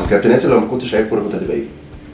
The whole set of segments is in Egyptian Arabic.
كابتن ياسر لو ما كنتش لعيب كوره كنت هتبقى ايه؟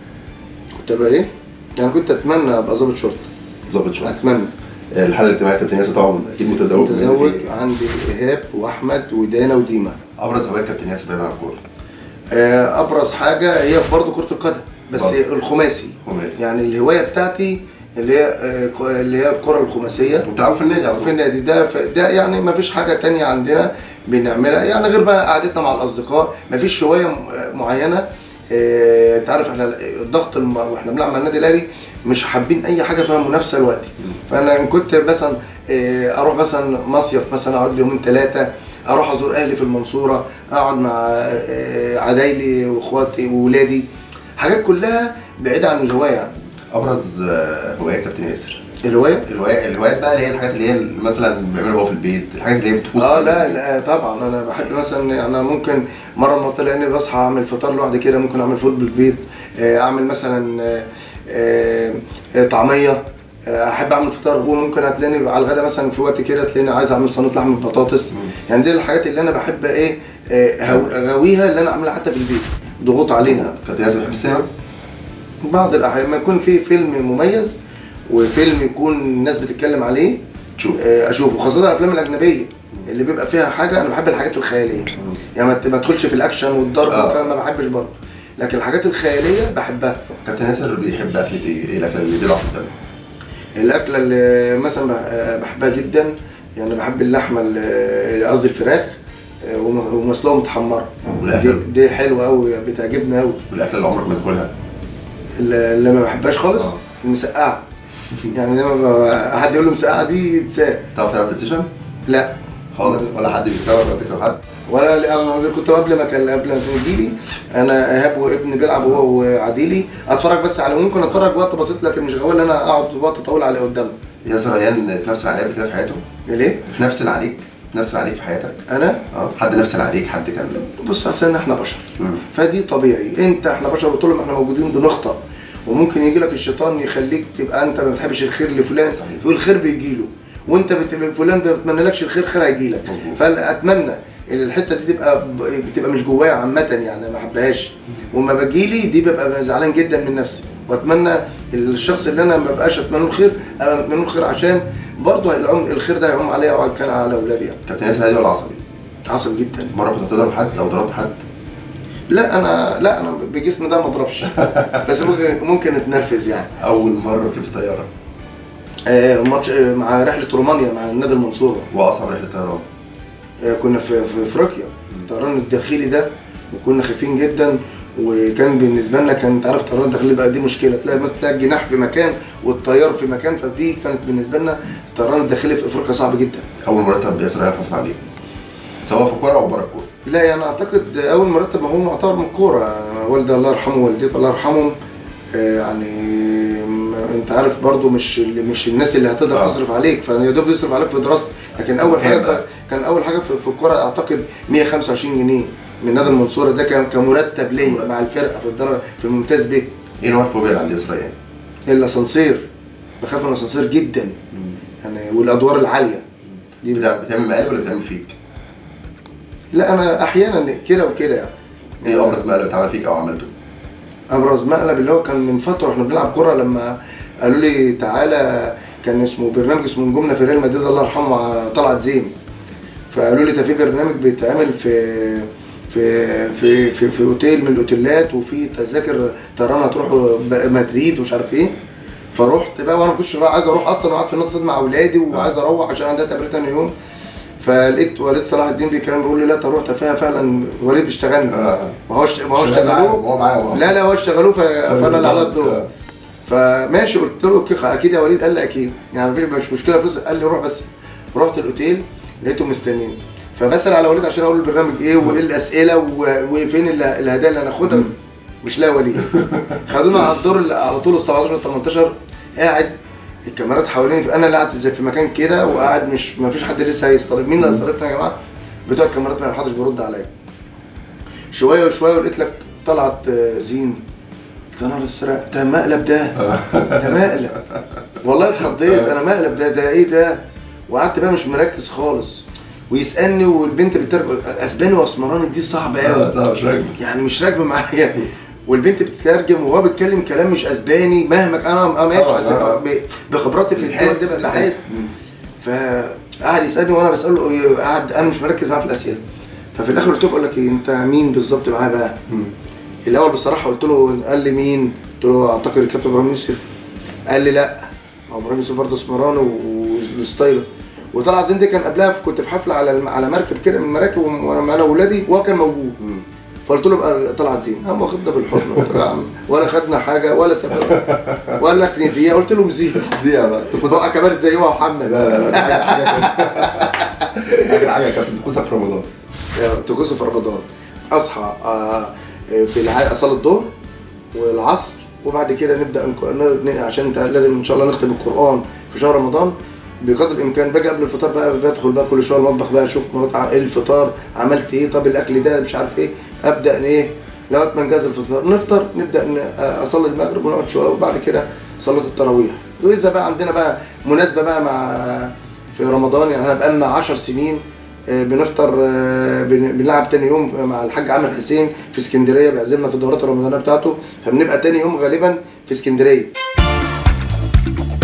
كنت ابقى ايه؟ يعني كنت اتمنى ابقى ضابط شرطه ظابط شويه اتمنى الحاله الاجتماعيه كابتن ياسر طبعا اكيد متزوج متزوج عندي ايهاب واحمد ودانا وديما ابرز هوايات كابتن ياسر بعيد عن الكوره آه، ابرز حاجه هي برضه كره القدم بس برضه. الخماسي خماسي. يعني الهوايه بتاعتي اللي هي آه، ك- اللي هي الكره الخماسيه بتلعبوا في النادي على في طول النادي ده ف- ده يعني ما فيش حاجه تانية عندنا بنعملها يعني غير بقى قعدتنا مع الاصدقاء ما فيش هوايه م- معينه آه، انت عارف احنا الضغط الم... واحنا بنلعب مع النادي الاهلي مش حابين اي حاجه فيها منافسه دلوقتي فانا إن كنت مثلا آه، اروح مثلا مصيف مثلا اقعد لي يومين ثلاثه اروح ازور اهلي في المنصوره اقعد مع آه، عدايلي واخواتي واولادي حاجات كلها بعيده عن الهوايه يعني. ابرز آه، هوايات كابتن ياسر الهوايه الهوايات الهوايات بقى اللي هي الحاجات اللي هي مثلا بيعملها هو في البيت الحاجات اللي هي بتخص اه لا لا طبعا انا بحب مثلا انا ممكن مره ما طلع اني بصحى اعمل فطار لوحدي كده ممكن اعمل فول بالبيض آه، اعمل مثلا آه، آه، آه، طعميه آه، احب اعمل فطار وممكن هتلاقيني على الغدا مثلا في وقت كده تلاقيني عايز اعمل صينيه لحمه بطاطس يعني دي الحاجات اللي انا بحب ايه آه، هو- اغويها اللي انا اعملها حتى في البيت ضغوط علينا كابتن ياسر بيحب السينما بعض الاحيان لما يكون في فيلم مميز وفيلم يكون الناس بتتكلم عليه تشوف آه، اشوفه خاصه الافلام الاجنبيه اللي بيبقى فيها حاجه انا بحب الحاجات الخياليه يعني ما ت- ما تدخلش في الاكشن والضرب آه. والكلام ما بحبش برضه لكن الحاجات الخياليه بحبها كابتن ياسر بيحب اكلة ايه؟ ايه الاكله اللي بيضعف قدامه؟ الاكله اللي مثلا بح- آه، بحبها جدا يعني بحب اللحمه ال- قصدي الفراخ آه، وم- ومسلوقه متحمره دي, والاكله دي حلوه قوي بتعجبني قوي والاكله اللي عمرك ما تاكلها اللي اللي ما بحبهاش خالص آه. المسقعه يعني لما ب- حد يقول له مسقعه دي تساء تعرف تلعب بلاي ستيشن؟ لا خالص ولا حد بيكسبك ولا تكسب حد؟ ولا انا اللي كنت قبل ما كان قبل ما تجيلي انا ايهاب وابني بيلعب هو وعديلي اتفرج بس على ممكن اتفرج وقت بسيط لكن مش غاوي ان انا اقعد وقت طويل على قدامه ياسر مليان تنفس عليك كده في حياته؟ ليه؟ تنفس عليك تنفس عليك في حياتك؟ انا اه حد نفس عليك حد كان بص اصل احنا بشر مم. فدي طبيعي انت احنا بشر وطول ما احنا موجودين بنخطأ وممكن يجي لك الشيطان يخليك تبقى انت ما بتحبش الخير لفلان صحيح. يقول الخير بيجي له وانت بت- فلان ما بيتمنى لكش الخير خير هيجي لك مظبوط. فاتمنى ان الحته دي تبقى بتبقى مش جوايا عامه يعني ما بحبهاش وما بجيلي دي ببقى زعلان جدا من نفسي واتمنى الشخص اللي انا ما ببقاش اتمنى له الخير ابقى اتمنى له الخير عشان برضه العم- الخير ده هيعم عليا او كان على اولادي يعني كابتن ياسر هادي ولا عصبي؟ عصب جدا مره كنت بتضرب حد او ضربت حد؟ لا انا لا انا بجسمي ده ما اضربش بس ممكن ممكن اتنرفز يعني اول مره ركبت طياره آه، ماتش آه، مع رحله رومانيا مع النادي المنصوره واصعب رحله طيران آه، كنا في في افريقيا الطيران الداخلي ده وكنا خايفين جدا وكان بالنسبه لنا كان انت عارف الطيران الداخلي بقى دي مشكله تلاقي مثلا تلاقي الجناح في مكان والطيار في مكان فدي كانت بالنسبه لنا الطيران الداخلي في افريقيا صعب جدا اول مرتب ياسر هادي حصل عليه سواء في الكوره او بره الكوره لا يعني اعتقد اول مرتب ما هو معتبر من كوره والدي الله يرحمه والدتي الله يرحمهم آه، يعني م- انت عارف برضو مش اللي مش الناس اللي هتقدر آه. تصرف عليك فيا دوب يصرف عليك في دراستك لكن اول كام حاجه بقى؟ كان اول حاجه في, في الكوره اعتقد 125 جنيه من نادي المنصوره ده كان كمرتب ليا مع الفرقه في الدرجه في الممتاز ب ايه نوع الفوبيا اللي عند ياسر يعني؟ الاسانسير بخاف من الاسانسير جدا يعني والادوار العاليه دي بتع- بتعمل مقالب ولا بتعمل فيك؟ لا انا احيانا كده وكده يعني ايه ابرز مقلب اتعمل فيك او عملته؟ ابرز مقلب اللي هو كان من فتره واحنا بنلعب كوره لما قالوا لي تعالى كان اسمه برنامج اسمه نجومنا في ريال مدريد الله يرحمه مع طلعت زين فقالوا لي ده في برنامج بيتعمل في في في في, في اوتيل من الاوتيلات وفي تذاكر طيران هتروحوا ب- مدريد ومش عارف ايه فرحت بقى وانا ما كنتش رايح- عايز اروح اصلا وقعدت في النص مع اولادي وعايز اروح عشان عندها تمرين تاني يوم فلقيت وليد صلاح الدين بيتكلم بيقول لي لا تروح ده فيها فعلا وليد بيشتغلني آه. ما هوش ما هو شغال معاهم، اشتغلوه هو معاهم. لا لا هو اشتغلوه ف- فانا اللي على الدور آه. فماشي قلت له اوكي اكيد يا وليد قال لي اكيد يعني مفيش مش مشكله فلوس قال لي روح بس رحت الاوتيل لقيته مستنيني فبسال على وليد عشان اقول له البرنامج ايه وايه الاسئله و- وفين ال- الهدايا اللي هناخدها مش لاقي وليد خدونا على الدور اللي على طول ال 17 18 قاعد الكاميرات حواليني انا اللي قاعد زي في مكان كده وقاعد مش ما فيش حد لسه هيستضيف مين اللي هيستضيفنا يا جماعه بتوع الكاميرات ما حدش بيرد عليا شويه وشويه ولقيت لك طلعت آه، زين ده نار السرق ده مقلب ده ده مقلب والله اتخضيت انا مقلب ده ده ايه ده وقعدت بقى مش مركز خالص ويسالني والبنت بترجم اسباني واسمراني دي صعبه اه قوي صح مش راكب يعني مش راكبه معايا والبنت بتترجم وهو بيتكلم كلام مش اسباني مهما كان انا أنا ماشي آه، بس آه. ب- بخبراتي في الحوار ده بحس بحس فقعد يسالني وانا بساله إيه، قعد انا مش مركز معاه في الاسئله ففي الاخر قلت له بقول لك إيه، انت مين بالظبط معاه بقى؟ الاول بصراحه قلت له قال لي مين؟ قلت له اعتقد الكابتن ابراهيم يوسف قال لي لا هو ابراهيم يوسف برضه اسمراني والستايلر وطلعت زين دي كان قبلها في- كنت في حفله على على مركب كده من المراكب وانا انا واولادي وهو كان موجود فقلت له بقى طلعت زين قام واخدنا بالحضن قلت له يا عم ولا خدنا حاجه ولا سافرنا ولا كنيزيه قلت له مزيه دي بقى بقى كبرت زي هو محمد لا لا لا دي حاجه حاجه كانت- اخر حاجه كانت طقوسك في رمضان طقوسه في رمضان اصحى آه، في الع- اصلي الظهر والعصر وبعد كده نبدا نك- ن- ن- عشان انت لازم ان شاء الله نختم القران في شهر رمضان بقدر الامكان باجي قبل الفطار بقى بدخل بقى كل شويه المطبخ بقى اشوف مرات ع- ايه الفطار عملت ايه طب الاكل ده مش عارف ايه ابدا ايه لغايه ما نجهز الفطار نفطر نبدا ن- آه، اصلي المغرب ونقعد شويه وبعد كده صلاه التراويح واذا بقى عندنا بقى مناسبه بقى مع في رمضان يعني احنا بقالنا 10 سنين آه، بنفطر آه، بن- بنلعب تاني يوم مع الحاج عامر حسين في اسكندريه بيعزمنا في الدورات الرمضانيه بتاعته فبنبقى تاني يوم غالبا في اسكندريه